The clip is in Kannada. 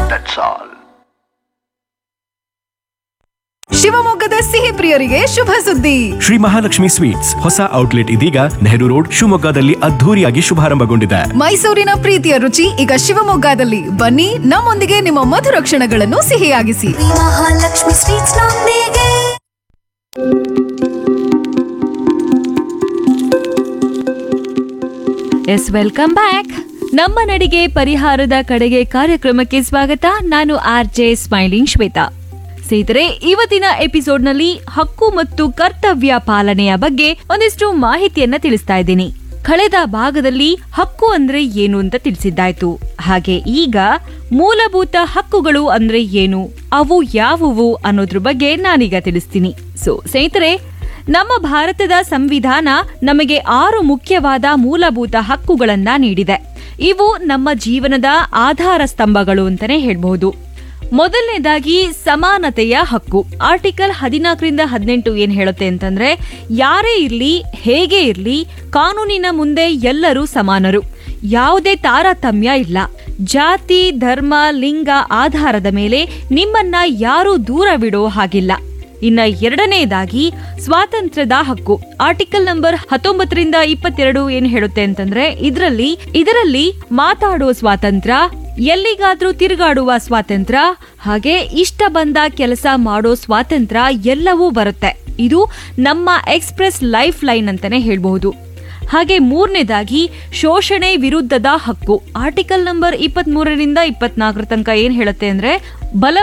That's all. ಶಿವಮೊಗ್ಗದ ಸಿಹಿ ಪ್ರಿಯರಿಗೆ ಶುಭ ಸುದ್ದಿ ಶ್ರೀ ಮಹಾಲಕ್ಷ್ಮಿ ಸ್ವೀಟ್ಸ್ ಹೊಸ ಔಟ್ಲೆಟ್ ಇದೀಗ ನೆಹರು ರೋಡ್ ಶಿವಮೊಗ್ಗದಲ್ಲಿ ಅದ್ಧೂರಿಯಾಗಿ ಶುಭಾರಂಭಗೊಂಡಿದೆ ಮೈಸೂರಿನ ಪ್ರೀತಿಯ ರುಚಿ ಈಗ ಶಿವಮೊಗ್ಗದಲ್ಲಿ ಬನ್ನಿ ನಮ್ಮೊಂದಿಗೆ ನಿಮ್ಮ ಮಧುರ ಕ್ಷಣಗಳನ್ನು ಸಿಹಿಯಾಗಿಸಿ ಮಹಾಲಕ್ಷ್ಮಿ ಸ್ವೀಟ್ಸ್ ನೊಂದಿಗೆ ಎಸ್ ವೆಲ್ಕಮ್ ಬ್ಯಾಕ್ ನಮ್ಮ ನಡಿಗೆ ಪರಿಹಾರದ ಕಡೆಗೆ ಕಾರ್ಯಕ್ರಮಕ್ಕೆ ಸ್ವಾಗತ ನಾನು ಆರ್ ಜೆ ಸ್ಮೈಲಿಂಗ್ ಶ್ವೇತಾ ಸ್ನೇಹಿತರೆ ಇವತ್ತಿನ ಎಪಿಸೋಡ್ನಲ್ಲಿ ಹಕ್ಕು ಮತ್ತು ಕರ್ತವ್ಯ ಪಾಲನೆಯ ಬಗ್ಗೆ ಒಂದಿಷ್ಟು ಮಾಹಿತಿಯನ್ನ ತಿಳಿಸ್ತಾ ಇದ್ದೀನಿ ಕಳೆದ ಭಾಗದಲ್ಲಿ ಹಕ್ಕು ಅಂದ್ರೆ ಏನು ಅಂತ ತಿಳಿಸಿದ್ದಾಯ್ತು ಹಾಗೆ ಈಗ ಮೂಲಭೂತ ಹಕ್ಕುಗಳು ಅಂದ್ರೆ ಏನು ಅವು ಯಾವುವು ಅನ್ನೋದ್ರ ಬಗ್ಗೆ ನಾನೀಗ ತಿಳಿಸ್ತೀನಿ ಸೊ ಸ್ನೇಹಿತರೆ ನಮ್ಮ ಭಾರತದ ಸಂವಿಧಾನ ನಮಗೆ ಆರು ಮುಖ್ಯವಾದ ಮೂಲಭೂತ ಹಕ್ಕುಗಳನ್ನ ನೀಡಿದೆ ಇವು ನಮ್ಮ ಜೀವನದ ಆಧಾರ ಸ್ತಂಭಗಳು ಅಂತಾನೆ ಹೇಳ್ಬಹುದು ಮೊದಲನೇದಾಗಿ ಸಮಾನತೆಯ ಹಕ್ಕು ಆರ್ಟಿಕಲ್ ಹದಿನಾಲ್ಕರಿಂದ ಹದಿನೆಂಟು ಏನ್ ಹೇಳುತ್ತೆ ಅಂತಂದ್ರೆ ಯಾರೇ ಇರ್ಲಿ ಹೇಗೆ ಇರ್ಲಿ ಕಾನೂನಿನ ಮುಂದೆ ಎಲ್ಲರೂ ಸಮಾನರು ಯಾವುದೇ ತಾರತಮ್ಯ ಇಲ್ಲ ಜಾತಿ ಧರ್ಮ ಲಿಂಗ ಆಧಾರದ ಮೇಲೆ ನಿಮ್ಮನ್ನ ಯಾರೂ ದೂರವಿಡೋ ಹಾಗಿಲ್ಲ ಇನ್ನ ಎರಡನೇದಾಗಿ ಸ್ವಾತಂತ್ರ್ಯದ ಹಕ್ಕು ಆರ್ಟಿಕಲ್ ನಂಬರ್ ಹತ್ತೊಂಬತ್ತರಿಂದ ಇಪ್ಪತ್ತೆರಡು ಏನ್ ಹೇಳುತ್ತೆ ಅಂತಂದ್ರೆ ಇದರಲ್ಲಿ ಇದರಲ್ಲಿ ಮಾತಾಡುವ ಸ್ವಾತಂತ್ರ್ಯ ಎಲ್ಲಿಗಾದ್ರೂ ತಿರುಗಾಡುವ ಸ್ವಾತಂತ್ರ್ಯ ಹಾಗೆ ಇಷ್ಟ ಬಂದ ಕೆಲಸ ಮಾಡೋ ಸ್ವಾತಂತ್ರ್ಯ ಎಲ್ಲವೂ ಬರುತ್ತೆ ಇದು ನಮ್ಮ ಎಕ್ಸ್ಪ್ರೆಸ್ ಲೈಫ್ ಲೈನ್ ಅಂತಾನೆ ಹೇಳ್ಬಹುದು ಹಾಗೆ ಮೂರನೇದಾಗಿ ಶೋಷಣೆ ವಿರುದ್ಧದ ಹಕ್ಕು ಆರ್ಟಿಕಲ್ ನಂಬರ್ ಇಪ್ಪತ್ತ್ ಮೂರರಿಂದ ಇಪ್ಪತ್ನಾಲ್ಕರ ತನಕ ಏನ್ ಹೇಳುತ್ತೆ ಅಂದ್ರೆ ಬಲ